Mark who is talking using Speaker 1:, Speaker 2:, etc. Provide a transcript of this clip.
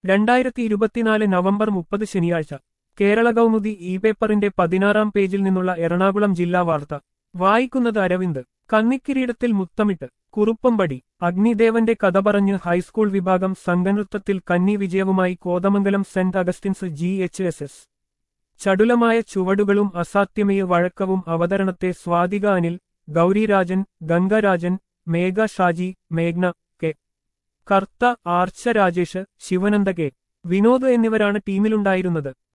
Speaker 1: രണ്ടായിരത്തി ഇരുപത്തിനാല് നവംബർ മുപ്പത് ശനിയാഴ്ച കേരള കൗമുദി ഇ പേപ്പറിന്റെ പതിനാറാം പേജിൽ നിന്നുള്ള എറണാകുളം ജില്ലാ വാർത്ത വായിക്കുന്നത് അരവിന്ദ് കന്നിക്കിരീടത്തിൽ മുത്തമിട്ട് കുറുപ്പമ്പടി അഗ്നിദേവന്റെ കഥ പറഞ്ഞ് ഹൈസ്കൂൾ വിഭാഗം സംഘനൃത്തത്തിൽ കന്നി വിജയവുമായി Kothamangalam saint Augustine's G H S S ചടുലമായ ചുവടുകളും അസാധ്യമയ വഴക്കവും അവതരണത്തെ സ്വാതിക അനിൽ ഗൗരിരാജൻ ഗംഗരാജൻ മേഘ ഷാജി മേഘ്ന കെ കർത്ത ആർച്ച രാജേഷ് ശിവനന്ദ കെ വിനോദ് എന്നിവരാണ് ടീമിലുണ്ടായിരുന്നത്